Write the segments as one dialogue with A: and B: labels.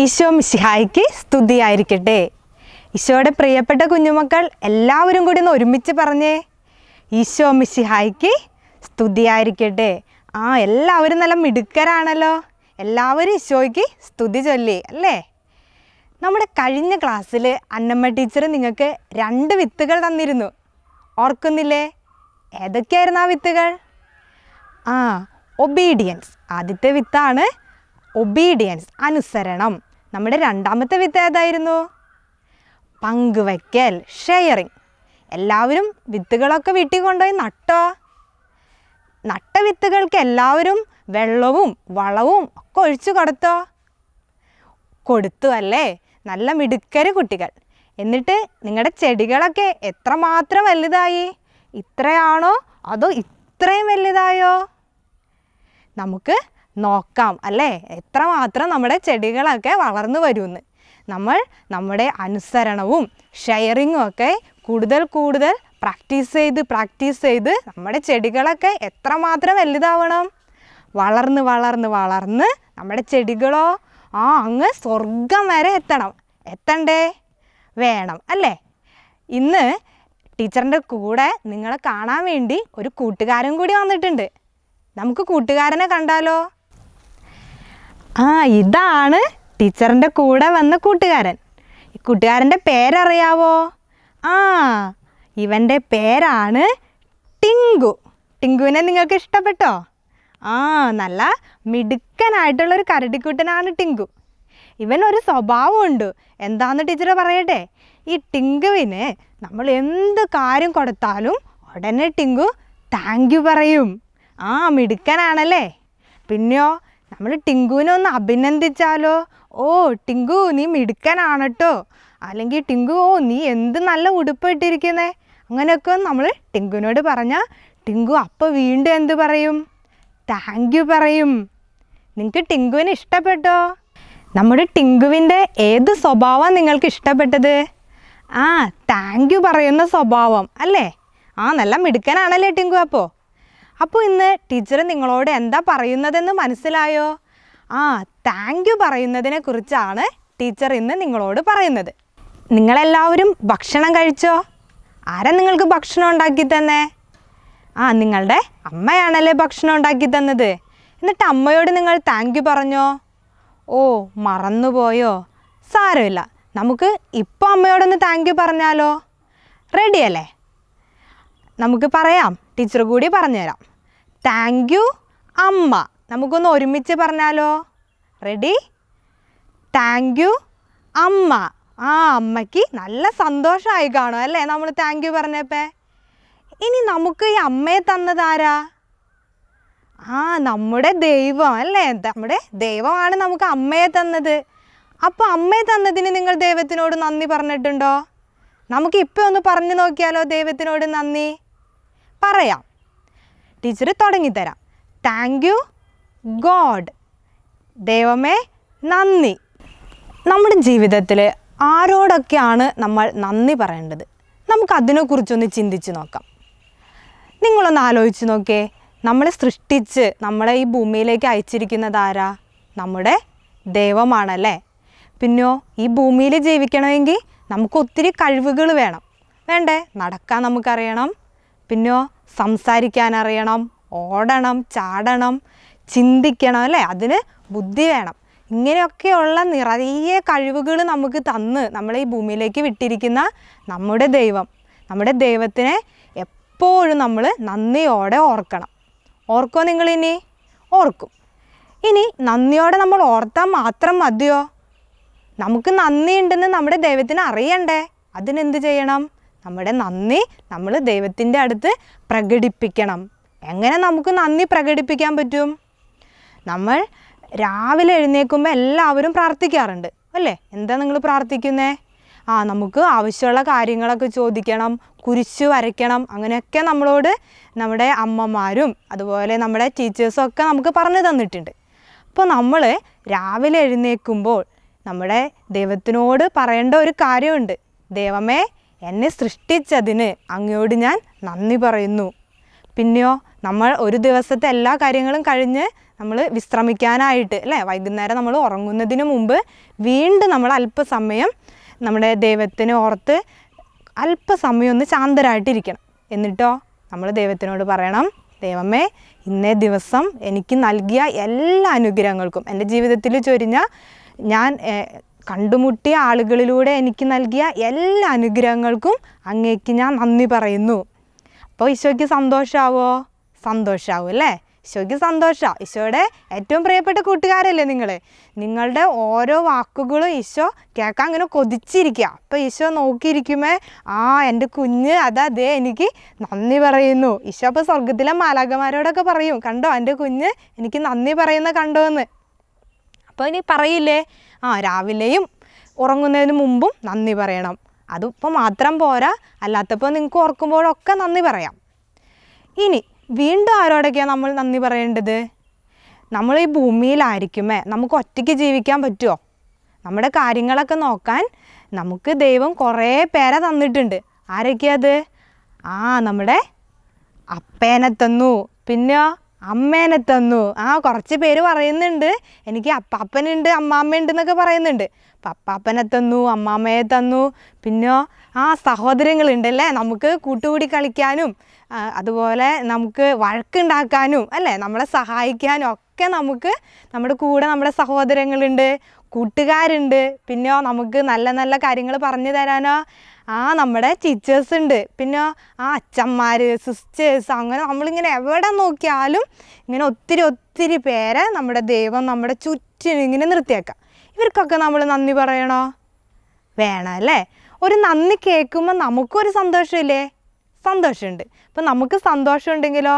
A: ഈശോ മിശിഹായിക്ക് സ്തുതിയായിരിക്കട്ടെ ഈശോയുടെ പ്രിയപ്പെട്ട കുഞ്ഞുമക്കൾ എല്ലാവരും കൂടി ഒന്ന് ഒരുമിച്ച് പറഞ്ഞേ ഈശോ മിശിഹായിക്ക് സ്തുതിയായിരിക്കട്ടെ ആ എല്ലാവരും നല്ല മിടുക്കരാണല്ലോ എല്ലാവരും ഈശോയ്ക്ക് സ്തുതി ചൊല്ലി അല്ലേ നമ്മുടെ കഴിഞ്ഞ ക്ലാസ്സിൽ അന്നമ്മ ടീച്ചർ നിങ്ങൾക്ക് രണ്ട് വിത്തുകൾ തന്നിരുന്നു ഓർക്കുന്നില്ലേ ഏതൊക്കെയായിരുന്നു ആ വിത്തുകൾ ആ ഒബീഡിയൻസ് ആദ്യത്തെ വിത്താണ് ഒബീഡിയൻസ് അനുസരണം നമ്മുടെ രണ്ടാമത്തെ വിത്ത് ഏതായിരുന്നു പങ്കുവയ്ക്കൽ ഷെയറിങ് എല്ലാവരും വിത്തുകളൊക്കെ വീട്ടിൽ കൊണ്ടുപോയി നട്ടോ നട്ട വിത്തുകൾക്ക് എല്ലാവരും വെള്ളവും വളവും ഒക്കെ ഒഴിച്ചു കൊടുത്തോ കൊടുത്തു അല്ലേ നല്ല മിടുക്കര് കുട്ടികൾ എന്നിട്ട് നിങ്ങളുടെ ചെടികളൊക്കെ എത്രമാത്രം വലുതായി ഇത്രയാണോ അതോ ഇത്രയും വലുതായോ നമുക്ക് നോക്കാം അല്ലേ എത്രമാത്രം നമ്മുടെ ചെടികളൊക്കെ വളർന്നു വരുമെന്ന് നമ്മൾ നമ്മുടെ അനുസരണവും ഷെയറിങ്ങും ഒക്കെ കൂടുതൽ കൂടുതൽ പ്രാക്ടീസ് ചെയ്ത് പ്രാക്ടീസ് ചെയ്ത് നമ്മുടെ ചെടികളൊക്കെ എത്രമാത്രം വലുതാവണം വളർന്ന് വളർന്ന് വളർന്ന് നമ്മുടെ ചെടികളോ ആ അങ്ങ് സ്വർഗം വരെ എത്തണം എത്തണ്ടേ വേണം അല്ലേ ഇന്ന് ടീച്ചറിൻ്റെ കൂടെ നിങ്ങളെ കാണാൻ വേണ്ടി ഒരു കൂട്ടുകാരൻ കൂടി വന്നിട്ടുണ്ട് നമുക്ക് കൂട്ടുകാരനെ കണ്ടാലോ ആ ഇതാണ് ടീച്ചറിൻ്റെ കൂടെ വന്ന കൂട്ടുകാരൻ ഈ കൂട്ടുകാരൻ്റെ പേരറിയാവോ ആ ഇവൻ്റെ പേരാണ് ടിങ്കു ടിങ്കുവിനെ നിങ്ങൾക്ക് ഇഷ്ടപ്പെട്ടോ ആ നല്ല മിടുക്കനായിട്ടുള്ളൊരു കരടിക്കുട്ടനാണ് ടിങ്കു ഇവൻ ഒരു സ്വഭാവമുണ്ട് എന്താന്ന് ടീച്ചർ പറയട്ടെ ഈ ടിങ്കുവിന് നമ്മൾ എന്ത് കാര്യം കൊടുത്താലും ഉടനെ ടിങ്കു താങ്ക് യു പറയും ആ മിടുക്കനാണല്ലേ പിന്നെയോ നമ്മൾ ടിങ്കുവിനെ ഒന്ന് അഭിനന്ദിച്ചാലോ ഓ ടിങ്കു നീ മിടുക്കനാണ് കേട്ടോ അല്ലെങ്കിൽ ടിങ്കു ഓ നീ എന്ത് നല്ല ഉടുപ്പ് ഇട്ടിരിക്കുന്നേ അങ്ങനെയൊക്കെ നമ്മൾ ടിങ്കുവിനോട് പറഞ്ഞാൽ ടിങ്കു അപ്പോൾ വീണ്ടും എന്ത് പറയും താങ്ക് യു പറയും നിങ്ങൾക്ക് ടിങ്കുവിനെ ഇഷ്ടപ്പെട്ടോ നമ്മുടെ ടിങ്കുവിൻ്റെ ഏത് സ്വഭാവം നിങ്ങൾക്ക് ഇഷ്ടപ്പെട്ടത് ആ താങ്ക് യു പറയുന്ന സ്വഭാവം അല്ലേ ആ നല്ല മിടുക്കനാണല്ലേ ടിങ്കു അപ്പോൾ അപ്പോൾ ഇന്ന് ടീച്ചർ നിങ്ങളോട് എന്താ പറയുന്നതെന്ന് മനസ്സിലായോ ആ താങ്ക് യു പറയുന്നതിനെ കുറിച്ചാണ് ടീച്ചർ ഇന്ന് നിങ്ങളോട് പറയുന്നത് നിങ്ങളെല്ലാവരും ഭക്ഷണം കഴിച്ചോ ആരാ നിങ്ങൾക്ക് ഭക്ഷണം ഉണ്ടാക്കി തന്നേ ആ നിങ്ങളുടെ അമ്മയാണല്ലേ ഭക്ഷണം ഉണ്ടാക്കി തന്നത് എന്നിട്ട് അമ്മയോട് നിങ്ങൾ താങ്ക് യു പറഞ്ഞോ ഓ മറന്നുപോയോ സാരമില്ല നമുക്ക് ഇപ്പോൾ അമ്മയോടൊന്ന് താങ്ക് യു പറഞ്ഞാലോ റെഡിയല്ലേ നമുക്ക് പറയാം ടീച്ചർ കൂടി പറഞ്ഞുതരാം താങ്ക് യു അമ്മ നമുക്കൊന്ന് ഒരുമിച്ച് പറഞ്ഞാലോ റെഡി താങ്ക് യു അമ്മ ആ അമ്മയ്ക്ക് നല്ല സന്തോഷമായി കാണും അല്ലേ നമ്മൾ താങ്ക് യു പറഞ്ഞപ്പേ ഇനി നമുക്ക് ഈ അമ്മയെ തന്നതാരാ ആ നമ്മുടെ ദൈവം അല്ലേ നമ്മുടെ ദൈവമാണ് നമുക്ക് അമ്മയെ തന്നത് അപ്പോൾ അമ്മയെ തന്നതിന് നിങ്ങൾ ദൈവത്തിനോട് നന്ദി പറഞ്ഞിട്ടുണ്ടോ നമുക്ക് ഇപ്പോൾ ഒന്ന് പറഞ്ഞു നോക്കിയാലോ ദൈവത്തിനോട് നന്ദി പറയാം ടീച്ചർ തുടങ്ങിത്തരാം താങ്ക് യു ഗോഡ് ദൈവമേ നന്ദി നമ്മുടെ ജീവിതത്തിൽ ആരോടൊക്കെയാണ് നമ്മൾ നന്ദി പറയേണ്ടത് നമുക്ക് അതിനെക്കുറിച്ചൊന്ന് ചിന്തിച്ച് നോക്കാം നിങ്ങളൊന്ന് ആലോചിച്ച് നോക്കേ നമ്മളെ സൃഷ്ടിച്ച് നമ്മളെ ഈ ഭൂമിയിലേക്ക് അയച്ചിരിക്കുന്നത് ആരാ നമ്മുടെ ദൈവമാണല്ലേ പിന്നെയോ ഈ ഭൂമിയിൽ ജീവിക്കണമെങ്കിൽ നമുക്ക് ഒത്തിരി കഴിവുകൾ വേണം വേണ്ടേ നടക്കാൻ നമുക്കറിയണം പിന്നെയോ സംസാരിക്കാൻ അറിയണം ഓടണം ചാടണം ചിന്തിക്കണം അല്ലേ അതിന് ബുദ്ധി വേണം ഇങ്ങനെയൊക്കെയുള്ള നിറയെ കഴിവുകൾ നമുക്ക് തന്ന് നമ്മളെ ഈ ഭൂമിയിലേക്ക് വിട്ടിരിക്കുന്ന നമ്മുടെ ദൈവം നമ്മുടെ ദൈവത്തിനെ എപ്പോഴും നമ്മൾ നന്ദിയോടെ ഓർക്കണം ഓർക്കോ നിങ്ങളിനി ഓർക്കും ഇനി നന്ദിയോടെ നമ്മൾ ഓർത്താൽ മാത്രം മതിയോ നമുക്ക് നന്ദി ഉണ്ടെന്ന് നമ്മുടെ ദൈവത്തിന് അറിയണ്ടേ അതിനെന്ത് ചെയ്യണം നമ്മുടെ നന്ദി നമ്മൾ ദൈവത്തിൻ്റെ അടുത്ത് പ്രകടിപ്പിക്കണം എങ്ങനെ നമുക്ക് നന്ദി പ്രകടിപ്പിക്കാൻ പറ്റും നമ്മൾ രാവിലെ എഴുന്നേൽക്കുമ്പോൾ എല്ലാവരും പ്രാർത്ഥിക്കാറുണ്ട് അല്ലേ എന്താ നിങ്ങൾ പ്രാർത്ഥിക്കുന്നേ ആ നമുക്ക് ആവശ്യമുള്ള കാര്യങ്ങളൊക്കെ ചോദിക്കണം കുരിശ് വരയ്ക്കണം അങ്ങനെയൊക്കെ നമ്മളോട് നമ്മുടെ അമ്മമാരും അതുപോലെ നമ്മുടെ ടീച്ചേഴ്സും ഒക്കെ നമുക്ക് പറഞ്ഞു തന്നിട്ടുണ്ട് അപ്പോൾ നമ്മൾ രാവിലെ എഴുന്നേൽക്കുമ്പോൾ നമ്മുടെ ദൈവത്തിനോട് പറയേണ്ട ഒരു കാര്യമുണ്ട് ദൈവമേ എന്നെ സൃഷ്ടിച്ചതിന് അങ്ങയോട് ഞാൻ നന്ദി പറയുന്നു പിന്നെയോ നമ്മൾ ഒരു ദിവസത്തെ എല്ലാ കാര്യങ്ങളും കഴിഞ്ഞ് നമ്മൾ വിശ്രമിക്കാനായിട്ട് അല്ലേ വൈകുന്നേരം നമ്മൾ ഉറങ്ങുന്നതിന് മുമ്പ് വീണ്ടും നമ്മൾ അല്പസമയം നമ്മുടെ ദൈവത്തിനെ ഓർത്ത് അല്പസമയം ഒന്ന് ശാന്തരായിട്ടിരിക്കണം എന്നിട്ടോ നമ്മൾ ദൈവത്തിനോട് പറയണം ദൈവമേ ഇന്നേ ദിവസം എനിക്ക് നൽകിയ എല്ലാ അനുഗ്രഹങ്ങൾക്കും എൻ്റെ ജീവിതത്തിൽ ചൊരിഞ്ഞ ഞാൻ ഏഹ്, കണ്ടുമുട്ടിയ ആളുകളിലൂടെ എനിക്ക് നൽകിയ എല്ലാ അനുഗ്രഹങ്ങൾക്കും അങ്ങേക്ക് ഞാൻ നന്ദി പറയുന്നു അപ്പോൾ ഈശോയ്ക്ക് സന്തോഷമാവോ സന്തോഷമാവും അല്ലേ ഈശോയ്ക്ക് സന്തോഷമാണ് ഈശോയുടെ ഏറ്റവും പ്രിയപ്പെട്ട കൂട്ടുകാരല്ലേ നിങ്ങൾ നിങ്ങളുടെ ഓരോ വാക്കുകളും ഈശോ കേൾക്കാൻ അങ്ങനെ കൊതിച്ചിരിക്കുക അപ്പോൾ ഈശോ നോക്കിയിരിക്കുമേ ആ എൻ്റെ കുഞ്ഞ് അതാ ദേ എനിക്ക് നന്ദി പറയുന്നു ഈശോ അപ്പോൾ സ്വർഗത്തിലെ മാലാകമാരോടൊക്കെ പറയും കണ്ടോ എൻ്റെ കുഞ്ഞ് എനിക്ക് നന്ദി പറയുന്ന കണ്ടോ എന്ന് അപ്പോൾ ഇനി പറയില്ലേ ആ രാവിലെയും ഉറങ്ങുന്നതിന് മുമ്പും നന്ദി പറയണം അതിപ്പോൾ മാത്രം പോരാ അല്ലാത്തപ്പോൾ നിങ്ങൾക്ക് ഓർക്കുമ്പോഴൊക്കെ നന്ദി പറയാം ഇനി വീണ്ടും ആരോടൊക്കെയാണ് നമ്മൾ നന്ദി പറയേണ്ടത് നമ്മൾ ഈ ഭൂമിയിലായിരിക്കുമേ നമുക്ക് ഒറ്റയ്ക്ക് ജീവിക്കാൻ പറ്റുമോ നമ്മുടെ കാര്യങ്ങളൊക്കെ നോക്കാൻ നമുക്ക് ദൈവം കുറേ പേരെ തന്നിട്ടുണ്ട് ആരൊക്കെയത് ആ നമ്മുടെ അപ്പേനെ തന്നു പിന്നെ അമ്മേനെ തന്നു ആ കുറച്ച് പേര് പറയുന്നുണ്ട് എനിക്ക് അപ്പാപ്പനുണ്ട് അമ്മാമ്മയുണ്ട് എന്നൊക്കെ പറയുന്നുണ്ട് അപ്പം അപ്പാപ്പനെ തന്നു അമ്മാമ്മയെ തന്നു പിന്നെ ആ സഹോദരങ്ങളുണ്ടല്ലേ നമുക്ക് കൂട്ടുകൂടി കളിക്കാനും ആ, അതുപോലെ നമുക്ക് വഴക്കുണ്ടാക്കാനും അല്ലേ നമ്മളെ സഹായിക്കാനും ഒക്കെ നമുക്ക് നമ്മുടെ കൂടെ നമ്മുടെ സഹോദരങ്ങളുണ്ട് കൂട്ടുകാരുണ്ട് പിന്നെ നമുക്ക് നല്ല നല്ല കാര്യങ്ങൾ പറഞ്ഞു തരാനോ ആ നമ്മുടെ ടീച്ചേഴ്സ് ഉണ്ട് പിന്നെ ആ അച്ഛന്മാർ സിസ്റ്റേഴ്സ് അങ്ങനെ നമ്മളിങ്ങനെ എവിടെ നോക്കിയാലും ഇങ്ങനെ ഒത്തിരി ഒത്തിരി പേരെ നമ്മുടെ ദൈവം നമ്മുടെ ചുറ്റിനും ഇങ്ങനെ നിർത്തിയേക്കാം ഇവർക്കൊക്കെ നമ്മൾ നന്ദി പറയണോ വേണം അല്ലേ ഒരു നന്ദി കേൾക്കുമ്പോൾ നമുക്കൊരു സന്തോഷമില്ലേ സന്തോഷമുണ്ട് അപ്പം നമുക്ക് സന്തോഷമുണ്ടെങ്കിലോ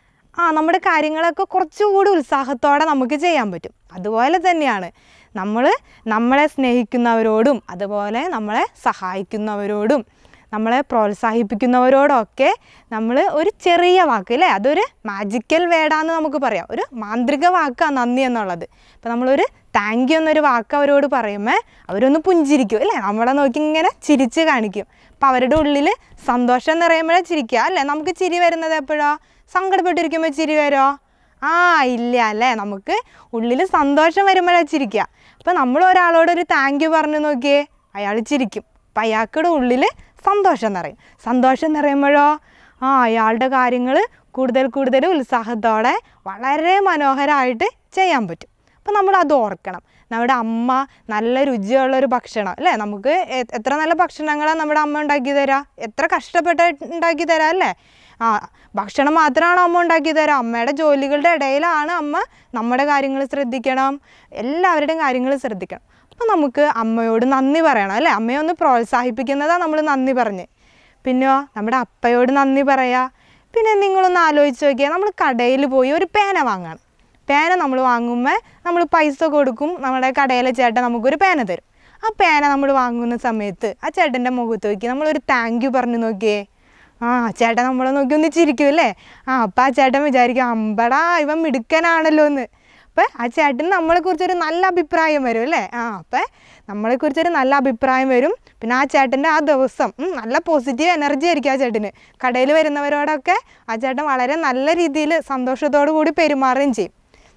A: ആ നമ്മുടെ കാര്യങ്ങളൊക്കെ കുറച്ചുകൂടി ഉത്സാഹത്തോടെ നമുക്ക് ചെയ്യാൻ പറ്റും അതുപോലെ തന്നെയാണ് നമ്മൾ നമ്മളെ സ്നേഹിക്കുന്നവരോടും അതുപോലെ നമ്മളെ സഹായിക്കുന്നവരോടും നമ്മളെ പ്രോത്സാഹിപ്പിക്കുന്നവരോടൊക്കെ നമ്മൾ ഒരു ചെറിയ വാക്ക് അല്ലേ അതൊരു മാജിക്കൽ വേർഡാന്ന് നമുക്ക് പറയാം ഒരു മാന്ത്രിക വാക്കാണ് നന്ദി എന്നുള്ളത് അപ്പോൾ നമ്മളൊരു താങ്ക് യു എന്നൊരു വാക്ക് അവരോട് പറയുമ്പോൾ അവരൊന്ന് പുഞ്ചിരിക്കും അല്ലേ നമ്മളെ നോക്കി ഇങ്ങനെ ചിരിച്ച് കാണിക്കും അപ്പോൾ അവരുടെ ഉള്ളിൽ സന്തോഷം നിറയുമ്പോഴേ ചിരിക്കുക അല്ലേ നമുക്ക് ചിരി വരുന്നത് എപ്പോഴാ സങ്കടപ്പെട്ടിരിക്കുമ്പോൾ ചിരി വരുമോ ആ ഇല്ല അല്ലേ നമുക്ക് ഉള്ളിൽ സന്തോഷം വരുമ്പോഴാണ് ചിരിക്കുക അപ്പോൾ നമ്മൾ ഒരാളോട് ഒരു താങ്ക് യു പറഞ്ഞു നോക്കിയേ അയാൾ ചിരിക്കും അപ്പം അയാൾക്കുടെ ഉള്ളിൽ സന്തോഷം നിറയും സന്തോഷം നിറയുമ്പോഴോ ആ അയാളുടെ കാര്യങ്ങൾ കൂടുതൽ കൂടുതൽ ഉത്സാഹത്തോടെ വളരെ മനോഹരമായിട്ട് ചെയ്യാൻ പറ്റും അപ്പം നമ്മൾ അത് ഓർക്കണം നമ്മുടെ അമ്മ നല്ല രുചിയുള്ളൊരു ഭക്ഷണം അല്ലേ നമുക്ക് എ- എത്ര നല്ല ഭക്ഷണങ്ങളാണ് നമ്മുടെ അമ്മ ഉണ്ടാക്കി തരാം എത്ര കഷ്ടപ്പെട്ട് ഉണ്ടാക്കി തരാം അല്ലേ ആ ഭക്ഷണം മാത്രമാണോ അമ്മ ഉണ്ടാക്കി തരാം അമ്മയുടെ ജോലികളുടെ ഇടയിലാണ് അമ്മ നമ്മുടെ കാര്യങ്ങൾ ശ്രദ്ധിക്കണം എല്ലാവരുടെയും കാര്യങ്ങൾ ശ്രദ്ധിക്കണം അപ്പോൾ നമുക്ക് അമ്മയോട് നന്ദി പറയണം അല്ലേ അമ്മയെ ഒന്ന് പ്രോത്സാഹിപ്പിക്കുന്നതാണ് നമ്മൾ നന്ദി പറഞ്ഞ് പിന്നെയോ നമ്മുടെ അപ്പയോട് നന്ദി പറയാ പിന്നെ നിങ്ങളൊന്ന് ആലോചിച്ച് നോക്കിയാൽ നമ്മൾ കടയിൽ പോയി ഒരു പേന വാങ്ങണം പേന നമ്മൾ വാങ്ങുമ്പോൾ നമ്മൾ പൈസ കൊടുക്കും നമ്മുടെ കടയിലെ ചേട്ടൻ നമുക്കൊരു പേന തരും ആ പേന നമ്മൾ വാങ്ങുന്ന സമയത്ത് ആ ചേട്ടൻ്റെ മുഖത്ത് നോക്കി നമ്മളൊരു താങ്ക് യു പറഞ്ഞു നോക്കിയേ ആ ചേട്ടൻ നമ്മളെ നോക്കി ഒന്ന് ചിരിക്കും അല്ലേ ആ അപ്പം ആ ചേട്ടൻ വിചാരിക്കും അമ്പടാ ഇവൻ മിടുക്കനാണല്ലോ എന്ന് അപ്പം ആ ചേട്ടന് നമ്മളെക്കുറിച്ചൊരു നല്ല അഭിപ്രായം വരും അല്ലേ ആ അപ്പം നമ്മളെക്കുറിച്ചൊരു നല്ല അഭിപ്രായം വരും പിന്നെ ആ ചേട്ടൻ്റെ ആ ദിവസം ഉം, നല്ല പോസിറ്റീവ് എനർജി ആയിരിക്കും ആ ചേട്ടന് കടയിൽ വരുന്നവരോടൊക്കെ ആ ചേട്ടൻ വളരെ നല്ല രീതിയിൽ സന്തോഷത്തോടു കൂടി പെരുമാറുകയും ചെയ്യും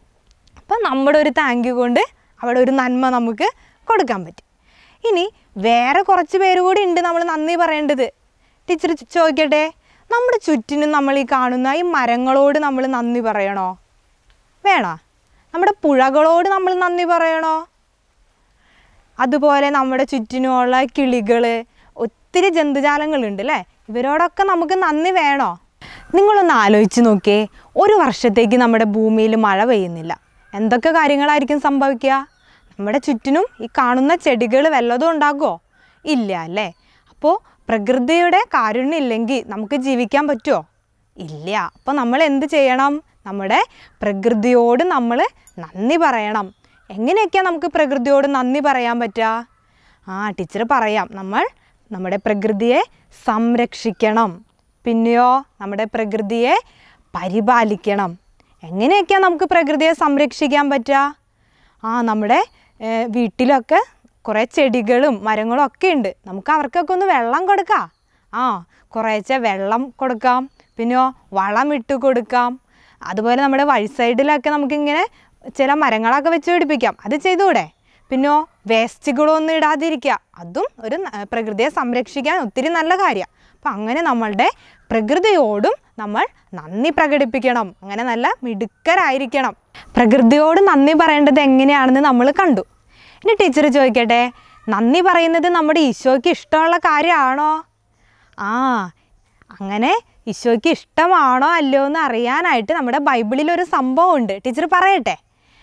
A: അപ്പം നമ്മുടെ ഒരു താങ്ക് യു കൊണ്ട് അവിടെ ഒരു നന്മ നമുക്ക് കൊടുക്കാൻ പറ്റും ഇനി വേറെ കുറച്ച് പേര് കൂടി ഉണ്ട് നമ്മൾ നന്ദി പറയേണ്ടത് ടീച്ചർ ചോദിക്കട്ടെ നമ്മുടെ ചുറ്റിനും നമ്മൾ ഈ കാണുന്ന ഈ മരങ്ങളോട് നമ്മൾ നന്ദി പറയണോ വേണോ നമ്മുടെ പുഴകളോട് നമ്മൾ നന്ദി പറയണോ അതുപോലെ നമ്മുടെ ചുറ്റിനുമുള്ള കിളികൾ ഒത്തിരി ജന്തുജാലങ്ങളുണ്ട് അല്ലേ ഇവരോടൊക്കെ നമുക്ക് നന്ദി വേണോ നിങ്ങളൊന്ന് ആലോചിച്ച് നോക്കിയേ ഒരു വർഷത്തേക്ക് നമ്മുടെ ഭൂമിയിൽ മഴ പെയ്യുന്നില്ല എന്തൊക്കെ കാര്യങ്ങളായിരിക്കും സംഭവിക്കുക നമ്മുടെ ചുറ്റിനും ഈ കാണുന്ന ചെടികൾ വല്ലതും ഉണ്ടാകുമോ ഇല്ല അല്ലേ അപ്പോൾ പ്രകൃതിയുടെ കാരുണ്യം ഇല്ലെങ്കിൽ നമുക്ക് ജീവിക്കാൻ പറ്റുമോ ഇല്ല അപ്പോൾ നമ്മൾ എന്ത് ചെയ്യണം നമ്മുടെ പ്രകൃതിയോട് നമ്മൾ നന്ദി പറയണം എങ്ങനെയൊക്കെയാണ് നമുക്ക് പ്രകൃതിയോട് നന്ദി പറയാൻ പറ്റുക ആ ടീച്ചർ പറയാം നമ്മൾ നമ്മുടെ പ്രകൃതിയെ സംരക്ഷിക്കണം പിന്നെയോ നമ്മുടെ പ്രകൃതിയെ പരിപാലിക്കണം എങ്ങനെയൊക്കെയാണ് നമുക്ക് പ്രകൃതിയെ സംരക്ഷിക്കാൻ പറ്റുക ആ നമ്മുടെ ഏഹ്, വീട്ടിലൊക്കെ കുറേ ചെടികളും മരങ്ങളും ഒക്കെ ഉണ്ട് നമുക്ക് അവർക്കൊക്കെ ഒന്ന് വെള്ളം കൊടുക്കാം ആ കുറേശ്ശെ വെള്ളം കൊടുക്കാം പിന്നെയോ വളം ഇട്ട് കൊടുക്കാം അതുപോലെ നമ്മുടെ വഴി സൈഡിലൊക്കെ നമുക്കിങ്ങനെ ചില മരങ്ങളൊക്കെ വെച്ച് പിടിപ്പിക്കാം അത് ചെയ്തുകൂടെ പിന്നോ വേസ്റ്റുകളൊന്നും ഇടാതിരിക്കുക അതും ഒരു ന- പ്രകൃതിയെ സംരക്ഷിക്കാൻ ഒത്തിരി നല്ല കാര്യമാണ് അപ്പം അങ്ങനെ നമ്മളുടെ പ്രകൃതിയോടും നമ്മൾ നന്ദി പ്രകടിപ്പിക്കണം അങ്ങനെ നല്ല മിടുക്കരായിരിക്കണം പ്രകൃതിയോട് നന്ദി പറയേണ്ടത് എങ്ങനെയാണെന്ന് നമ്മൾ കണ്ടു ഇനി ടീച്ചർ ചോദിക്കട്ടെ നന്ദി പറയുന്നത് നമ്മുടെ ഈശോയ്ക്ക് ഇഷ്ടമുള്ള കാര്യമാണോ ആ അങ്ങനെ ഈശോയ്ക്ക് ഇഷ്ടമാണോ അല്ലയോ എന്ന് അറിയാനായിട്ട് നമ്മുടെ ബൈബിളിൽ ഒരു സംഭവം ഉണ്ട് ടീച്ചർ പറയട്ടെ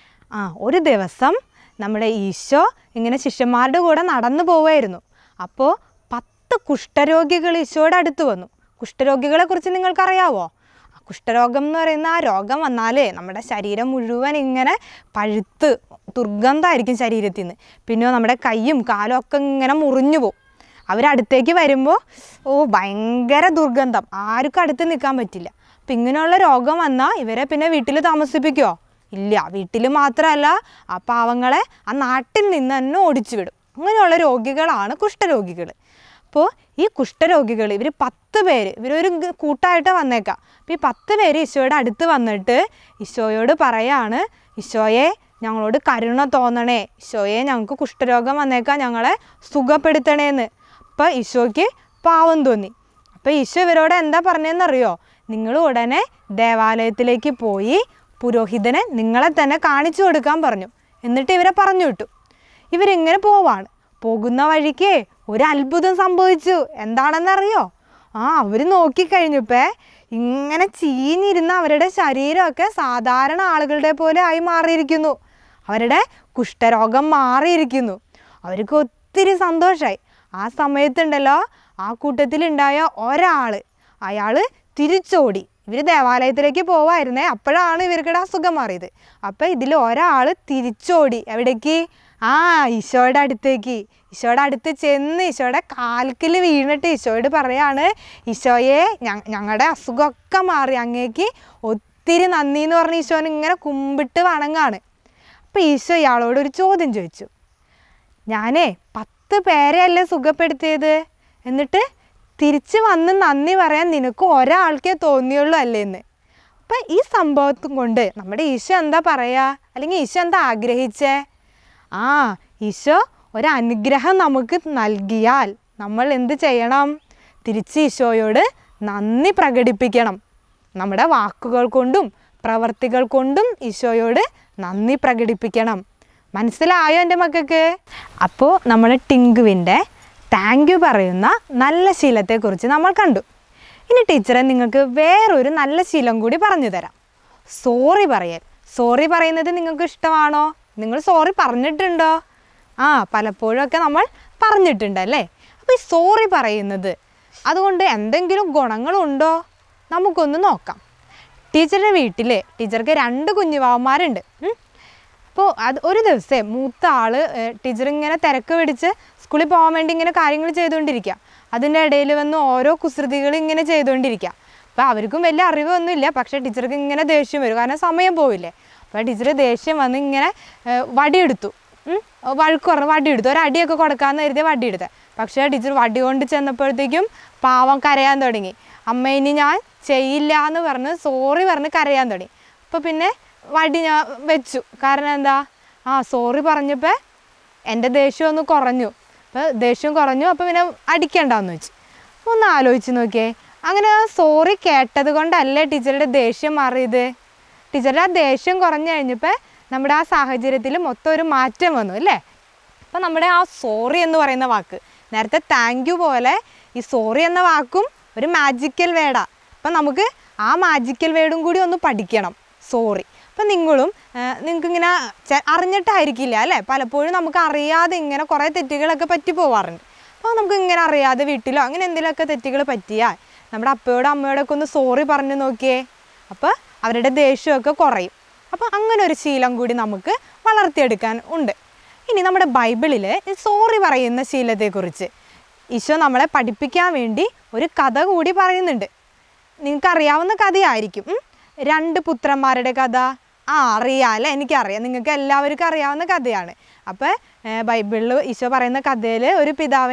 A: ആ ഒരു ദിവസം നമ്മുടെ ഈശോ ഇങ്ങനെ ശിഷ്യന്മാരുടെ കൂടെ നടന്നു പോവുമായിരുന്നു അപ്പോൾ പത്ത് കുഷ്ഠരോഗികൾ ഈശോയുടെ അടുത്ത് വന്നു കുഷ്ഠരോഗികളെ കുറിച്ച് നിങ്ങൾക്കറിയാവോ ആ കുഷ്ഠരോഗം എന്ന് പറയുന്ന ആ രോഗം വന്നാലേ നമ്മുടെ ശരീരം മുഴുവൻ ഇങ്ങനെ പഴുത്ത് ദുർഗന്ധമായിരിക്കും ശരീരത്തിൽ നിന്ന് പിന്നെ നമ്മുടെ കൈയും കാലും ഒക്കെ ഇങ്ങനെ മുറിഞ്ഞു പോകും അവരടുത്തേക്ക് വരുമ്പോൾ ഓ ഭയങ്കര ദുർഗന്ധം ആർക്കും അടുത്ത് നിൽക്കാൻ പറ്റില്ല അപ്പം ഇങ്ങനെയുള്ള രോഗം വന്നാൽ ഇവരെ പിന്നെ വീട്ടിൽ താമസിപ്പിക്കുമോ ഇല്ല വീട്ടിൽ മാത്രമല്ല ആ പാവങ്ങളെ ആ നാട്ടിൽ നിന്ന് തന്നെ ഓടിച്ചു വിടും അങ്ങനെയുള്ള രോഗികളാണ് കുഷ്ഠരോഗികൾ അപ്പോൾ ഈ കുഷ്ഠരോഗികൾ ഇവർ പത്ത് പേര് ഇവരൊരു ഗ- കൂട്ടായിട്ട് വന്നേക്കാം അപ്പോൾ ഈ പത്ത് പേര് ഈശോയുടെ അടുത്ത് വന്നിട്ട് ഈശോയോട് പറയാണ് ഈശോയെ ഞങ്ങളോട് കരുണ തോന്നണേ ഈശോയെ ഞങ്ങൾക്ക് കുഷ്ഠരോഗം വന്നേക്കാം ഞങ്ങളെ സുഖപ്പെടുത്തണേന്ന് അപ്പോൾ ഈശോയ്ക്ക് പാവം തോന്നി അപ്പോൾ ഈശോ ഇവരോട് എന്താ പറഞ്ഞതെന്നറിയോ നിങ്ങൾ ഉടനെ ദേവാലയത്തിലേക്ക് പോയി പുരോഹിതനെ നിങ്ങളെ തന്നെ കാണിച്ചു കൊടുക്കാൻ പറഞ്ഞു എന്നിട്ട് ഇവരെ പറഞ്ഞു വിട്ടു ഇവരിങ്ങനെ പോവാണ് പോകുന്ന വഴിക്ക് ഒരു അത്ഭുതം സംഭവിച്ചു എന്താണെന്നറിയോ ആ അവർ നോക്കിക്കഴിഞ്ഞപ്പേ ഇങ്ങനെ ചീഞ്ഞിരുന്ന അവരുടെ ശരീരമൊക്കെ സാധാരണ ആളുകളുടെ പോലെ ആയി മാറിയിരിക്കുന്നു അവരുടെ കുഷ്ഠരോഗം മാറിയിരിക്കുന്നു അവർക്ക് ഒത്തിരി സന്തോഷമായി ആ സമയത്തുണ്ടല്ലോ ആ കൂട്ടത്തിലുണ്ടായ ഒരാൾ അയാൾ തിരിച്ചോടി ഇവർ ദേവാലയത്തിലേക്ക് പോവായിരുന്നേ അപ്പോഴാണ് ഇവർക്കിടെ അസുഖം മാറിയത് അപ്പം ഇതിൽ ഒരാൾ തിരിച്ചോടി എവിടേക്ക് ആ ഈശോയുടെ അടുത്തേക്ക് ഈശോയുടെ അടുത്ത് ചെന്ന് ഈശോയുടെ കാൽക്കിൽ വീണിട്ട് ഈശോയോട് പറയാണ് ഈശോയെ ഞങ്ങളുടെ അസുഖമൊക്കെ മാറി അങ്ങേക്ക് ഒത്തിരി നന്ദി എന്ന് പറഞ്ഞ് ഈശോനെ ഇങ്ങനെ കുമ്പിട്ട് വണങ്ങാണ് അപ്പം ഈശോ ഇയാളോട് ഒരു ചോദ്യം ചോദിച്ചു ഞാനേ പത്ത് പേരെയല്ലേ സുഖപ്പെടുത്തിയത് എന്നിട്ട് തിരിച്ച് വന്ന് നന്ദി പറയാൻ നിനക്ക് ഒരാൾക്കേ തോന്നിയുള്ളൂ അല്ലേ എന്ന് അപ്പം ഈ സംഭവത്തും കൊണ്ട് നമ്മുടെ ഈശോ എന്താ പറയുക അല്ലെങ്കിൽ ഈശോ എന്താ ആഗ്രഹിച്ചേ ആ ഈശോ ഒരനുഗ്രഹം നമുക്ക് നൽകിയാൽ നമ്മൾ എന്ത് ചെയ്യണം തിരിച്ച് ഈശോയോട് നന്ദി പ്രകടിപ്പിക്കണം നമ്മുടെ വാക്കുകൾ കൊണ്ടും പ്രവർത്തികൾ കൊണ്ടും ഈശോയോട് നന്ദി പ്രകടിപ്പിക്കണം മനസ്സിലായോ എൻ്റെ മക്കൾക്ക് അപ്പോൾ നമ്മൾ ടിങ്കുവിൻ്റെ താങ്ക് യു പറയുന്ന നല്ല ശീലത്തെക്കുറിച്ച് നമ്മൾ കണ്ടു ഇനി ടീച്ചറെ നിങ്ങൾക്ക് വേറൊരു നല്ല ശീലം കൂടി പറഞ്ഞു തരാം സോറി പറയൽ സോറി പറയുന്നത് നിങ്ങൾക്ക് ഇഷ്ടമാണോ നിങ്ങൾ സോറി പറഞ്ഞിട്ടുണ്ടോ ആ പലപ്പോഴും ഒക്കെ നമ്മൾ പറഞ്ഞിട്ടുണ്ട് അല്ലേ അപ്പോൾ ഈ സോറി പറയുന്നത് അതുകൊണ്ട് എന്തെങ്കിലും ഗുണങ്ങളുണ്ടോ നമുക്കൊന്ന് നോക്കാം ടീച്ചറുടെ വീട്ടിൽ ടീച്ചർക്ക് രണ്ട് കുഞ്ഞുവാവന്മാരുണ്ട് ഉം. അപ്പോൾ അത് ഒരു ദിവസേ മൂത്ത ആൾ ടീച്ചർ ഇങ്ങനെ തിരക്ക് പിടിച്ച് സ്കൂളിൽ പോകാൻ വേണ്ടി ഇങ്ങനെ കാര്യങ്ങൾ ചെയ്തുകൊണ്ടിരിക്കുക അതിൻ്റെ ഇടയിൽ വന്ന് ഓരോ കുസൃതികൾ ഇങ്ങനെ ചെയ്തുകൊണ്ടിരിക്കുക അപ്പോൾ അവർക്കും വലിയ അറിവൊന്നുമില്ല പക്ഷേ ടീച്ചർക്ക് ഇങ്ങനെ ദേഷ്യം വരും കാരണം സമയം പോവില്ലേ അപ്പോൾ ടീച്ചർ ദേഷ്യം വന്ന് ഇങ്ങനെ ഏഹ്, വടിയെടുത്തു ഉം. വഴക്ക് പറഞ്ഞു വടിയെടുത്തു ഒരു അടിയൊക്കെ കൊടുക്കാമെന്ന് കരുതി വടിയെടുത്തത് പക്ഷേ ടീച്ചർ വടി കൊണ്ട് ചെന്നപ്പോഴത്തേക്കും പാവം കരയാൻ തുടങ്ങി അമ്മ ഇനി ഞാൻ ചെയ്യില്ല എന്ന് പറഞ്ഞ് സോറി പറഞ്ഞ് കരയാൻ തുടങ്ങി അപ്പോൾ പിന്നെ വടി ഞാൻ വെച്ചു കാരണം എന്താ ആ സോറി പറഞ്ഞപ്പോൾ എൻ്റെ ദേഷ്യം ഒന്ന് കുറഞ്ഞു അപ്പോൾ ദേഷ്യം കുറഞ്ഞു അപ്പോൾ പിന്നെ അടിക്കണ്ടെന്ന് വെച്ചു ഒന്ന് ആലോചിച്ച് നോക്കിയേ അങ്ങനെ സോറി കേട്ടത് കൊണ്ടല്ലേ ടീച്ചറുടെ ദേഷ്യം മാറിയത് ടീച്ചറുടെ ആ ദേഷ്യം കുറഞ്ഞു കഴിഞ്ഞപ്പോൾ നമ്മുടെ ആ സാഹചര്യത്തിൽ മൊത്തം ഒരു മാറ്റം വന്നു അല്ലേ അപ്പം നമ്മുടെ ആ സോറി എന്ന് പറയുന്ന വാക്ക് നേരത്തെ താങ്ക് യു പോലെ ഈ സോറി എന്ന വാക്കും ഒരു മാജിക്കൽ വേർഡാണ് അപ്പം നമുക്ക് ആ മാജിക്കൽ വേർഡും കൂടി ഒന്ന് പഠിക്കണം സോറി അപ്പം നിങ്ങളും നിങ്ങൾക്ക് ഇങ്ങനെ അറിഞ്ഞിട്ടായിരിക്കില്ല അല്ലേ പലപ്പോഴും നമുക്ക് അറിയാതെ ഇങ്ങനെ കുറേ തെറ്റുകളൊക്കെ പറ്റി പോവാറുണ്ട് അപ്പോൾ നമുക്ക് ഇങ്ങനെ അറിയാതെ വീട്ടിലോ അങ്ങനെ എന്തെങ്കിലുമൊക്കെ തെറ്റുകൾ പറ്റിയാൽ നമ്മുടെ അപ്പയോടും അമ്മയോടൊക്കെ ഒന്ന് സോറി പറഞ്ഞു നോക്കിയേ അപ്പോൾ അവരുടെ ദേഷ്യമൊക്കെ കുറയും അപ്പോൾ അങ്ങനെ ഒരു ശീലം കൂടി നമുക്ക് വളർത്തിയെടുക്കാൻ ഉണ്ട് ഇനി നമ്മുടെ ബൈബിളിൽ ഈ സോറി പറയുന്ന ശീലത്തെക്കുറിച്ച് ഈശോ നമ്മളെ പഠിപ്പിക്കാൻ വേണ്ടി ഒരു കഥ കൂടി പറയുന്നുണ്ട് നിങ്ങൾക്ക് അറിയാവുന്ന കഥയായിരിക്കും ഉം. രണ്ട് പുത്രന്മാരുടെ കഥ ആ അറിയാം അല്ലേ എനിക്കറിയാം നിങ്ങൾക്ക് എല്ലാവർക്കും അറിയാവുന്ന കഥയാണ് അപ്പോൾ ബൈബിളിൽ ഈശോ പറയുന്ന കഥയിൽ ഒരു പിതാവിന്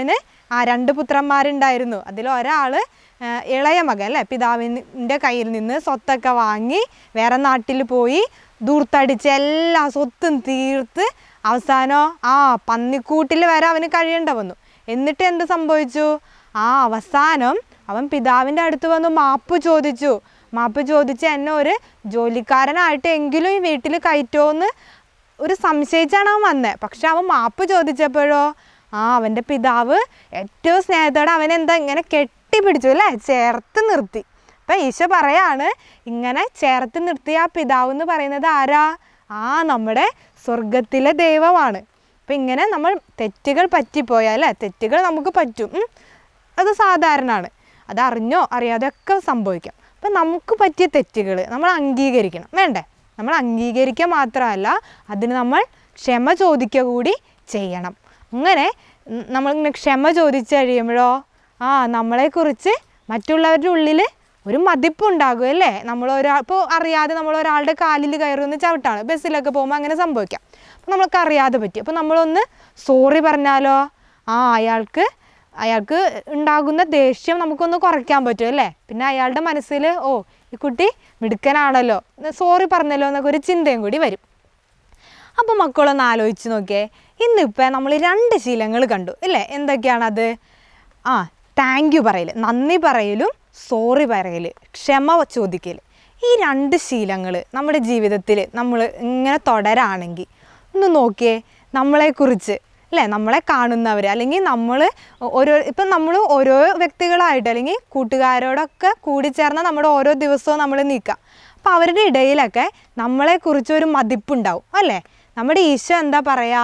A: ആ രണ്ട് പുത്രന്മാരുണ്ടായിരുന്നു അതിൽ ഒരാൾ ഇളയ മകൻ അല്ലേ പിതാവിൻ്റെ കയ്യിൽ നിന്ന് സ്വത്തൊക്കെ വാങ്ങി വേറെ നാട്ടിൽ പോയി ദൂർത്തടിച്ച് എല്ലാ സ്വത്തും തീർത്ത് അവസാനം ആ പന്നിക്കൂട്ടിൽ വരെ അവന് കഴിയേണ്ട വന്നു എന്നിട്ട് എന്ത് സംഭവിച്ചു ആ അവസാനം അവൻ പിതാവിൻ്റെ അടുത്ത് വന്ന് മാപ്പ് ചോദിച്ചു മാപ്പ് ചോദിച്ച് എന്നെ ഒരു ജോലിക്കാരനായിട്ട് എങ്കിലും ഈ വീട്ടിൽ കയറ്റുമോയെന്ന് ഒരു സംശയിച്ചാണ് അവൻ വന്നത് പക്ഷെ അവൻ മാപ്പ് ചോദിച്ചപ്പോഴോ ആ അവൻ്റെ പിതാവ് ഏറ്റവും സ്നേഹത്തോടെ അവൻ എന്താ ഇങ്ങനെ കെട്ടിപ്പിടിച്ചു അല്ലേ ചേർത്ത് നിർത്തി അപ്പം ഈശോ പറയാണ് ഇങ്ങനെ ചേർത്ത് നിർത്തിയ ആ പിതാവ് എന്ന് പറയുന്നത് ആരാ ആ നമ്മുടെ സ്വർഗത്തിലെ ദൈവമാണ് അപ്പം ഇങ്ങനെ നമ്മൾ തെറ്റുകൾ പറ്റിപ്പോയാൽ അല്ലേ തെറ്റുകൾ നമുക്ക് പറ്റും ഉം. അത് സാധാരണമാണ് അത് അറിഞ്ഞോ അറിയാതെയൊക്കെ സംഭവിക്കാം അപ്പം നമുക്ക് പറ്റിയ തെറ്റുകൾ നമ്മൾ അംഗീകരിക്കണം വേണ്ടേ നമ്മൾ അംഗീകരിക്കുക മാത്രമല്ല അതിന് നമ്മൾ ക്ഷമ ചോദിക്കുക കൂടി ചെയ്യണം അങ്ങനെ ഉം, നമ്മളിങ്ങനെ ക്ഷമ ചോദിച്ചു കഴിയുമ്പോഴോ ആ നമ്മളെക്കുറിച്ച് മറ്റുള്ളവരുടെ ഉള്ളിൽ ഒരു മതിപ്പുണ്ടാകും അല്ലേ നമ്മൾ ഒരാൾ ഇപ്പോൾ അറിയാതെ നമ്മൾ ഒരാളുടെ കാലിൽ കയറുന്ന ചവിട്ടാണ് ബസ്സിലൊക്കെ പോകുമ്പോൾ അങ്ങനെ സംഭവിക്കാം അപ്പോൾ നമ്മൾക്ക് അറിയാതെ പറ്റി അപ്പോൾ നമ്മളൊന്ന് സോറി പറഞ്ഞാലോ ആ അയാൾക്ക് അയാൾക്ക് ഉണ്ടാകുന്ന ദേഷ്യം നമുക്കൊന്ന് കുറയ്ക്കാൻ പറ്റും അല്ലേ പിന്നെ അയാളുടെ മനസ്സിൽ ഓ ഈ കുട്ടി മിടുക്കനാണല്ലോ സോറി പറഞ്ഞല്ലോ എന്നൊക്കെ ഒരു ചിന്തയും കൂടി വരും അപ്പോൾ മക്കളൊന്ന് ആലോചിച്ച് നോക്കിയേ ഇന്നിപ്പോൾ നമ്മൾ രണ്ട് ശീലങ്ങൾ കണ്ടു ഇല്ലേ എന്തൊക്കെയാണത് ആ താങ്ക് യു പറയൽ നന്ദി പറയലും സോറി പറയൽ ക്ഷമ ചോദിക്കൽ ഈ രണ്ട് ശീലങ്ങൾ നമ്മുടെ ജീവിതത്തിൽ നമ്മൾ ഇങ്ങനെ തുടരാണെങ്കിൽ ഒന്ന് നോക്കിയേ നമ്മളെക്കുറിച്ച് അല്ലേ നമ്മളെ കാണുന്നവർ അല്ലെങ്കിൽ നമ്മൾ ഓരോ ഇപ്പം നമ്മൾ ഓരോ വ്യക്തികളായിട്ട് അല്ലെങ്കിൽ കൂട്ടുകാരോടൊക്കെ കൂടിച്ചേർന്ന് നമ്മുടെ ഓരോ ദിവസവും നമ്മൾ നീക്കാം അപ്പോൾ അവരുടെ ഇടയിലൊക്കെ നമ്മളെക്കുറിച്ച് ഒരു മതിപ്പുണ്ടാവും അല്ലേ നമ്മുടെ ഈശോ എന്താ പറയുക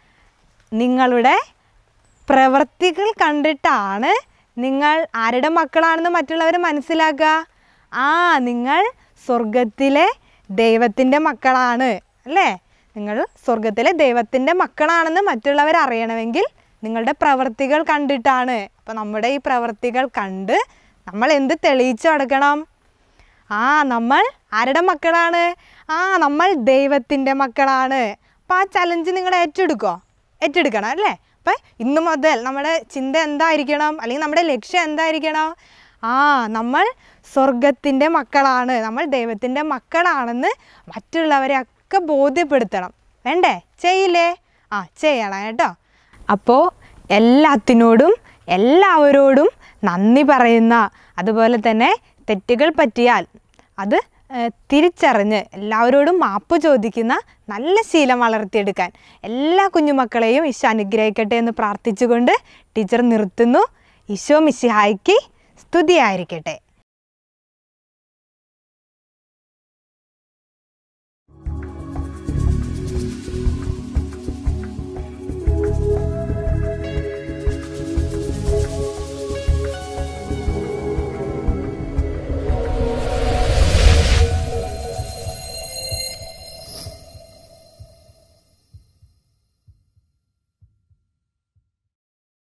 A: നിങ്ങളുടെ പ്രവൃത്തികൾ കണ്ടിട്ടാണ് നിങ്ങൾ ആരുടെ മക്കളാണെന്ന് മറ്റുള്ളവർ മനസ്സിലാക്കുക ആ നിങ്ങൾ സ്വർഗത്തിലെ ദൈവത്തിൻ്റെ മക്കളാണ് അല്ലേ നിങ്ങൾ സ്വർഗത്തിലെ ദൈവത്തിൻ്റെ മക്കളാണെന്ന് മറ്റുള്ളവർ അറിയണമെങ്കിൽ നിങ്ങളുടെ പ്രവൃത്തികൾ കണ്ടിട്ടാണ് അപ്പോൾ നമ്മുടെ ഈ പ്രവൃത്തികൾ കണ്ട് നമ്മൾ എന്ത് തെളിയിച്ചു കൊടുക്കണം ആ നമ്മൾ ആരുടെ മക്കളാണ് ആ നമ്മൾ ദൈവത്തിൻ്റെ മക്കളാണ് അപ്പോൾ ആ ചലഞ്ച് നിങ്ങൾ ഏറ്റെടുക്കോ ഏറ്റെടുക്കണം അല്ലേ അപ്പം ഇന്ന് മുതൽ നമ്മുടെ ചിന്ത എന്തായിരിക്കണം അല്ലെങ്കിൽ നമ്മുടെ ലക്ഷ്യം എന്തായിരിക്കണം ആ നമ്മൾ സ്വർഗത്തിൻ്റെ മക്കളാണ് നമ്മൾ ദൈവത്തിൻ്റെ മക്കളാണെന്ന് മറ്റുള്ളവരെ ഒക്കെ ബോധ്യപ്പെടുത്തണം വേണ്ടേ ചെയ്യില്ലേ ആ ചെയ്യണം കേട്ടോ അപ്പോൾ എല്ലാത്തിനോടും എല്ലാവരോടും നന്ദി പറയുന്ന അതുപോലെ തന്നെ തെറ്റുകൾ പറ്റിയാൽ അത് ഏഹ്, തിരിച്ചറിഞ്ഞ് എല്ലാവരോടും മാപ്പ് ചോദിക്കുന്ന നല്ല ശീലം വളർത്തിയെടുക്കാൻ എല്ലാ കുഞ്ഞുമക്കളെയും ഈശോ അനുഗ്രഹിക്കട്ടെ എന്ന് പ്രാർത്ഥിച്ചുകൊണ്ട് ടീച്ചർ നിർത്തുന്നു ഈശോ മിശിഹായ്ക്ക് സ്തുതിയായിരിക്കട്ടെ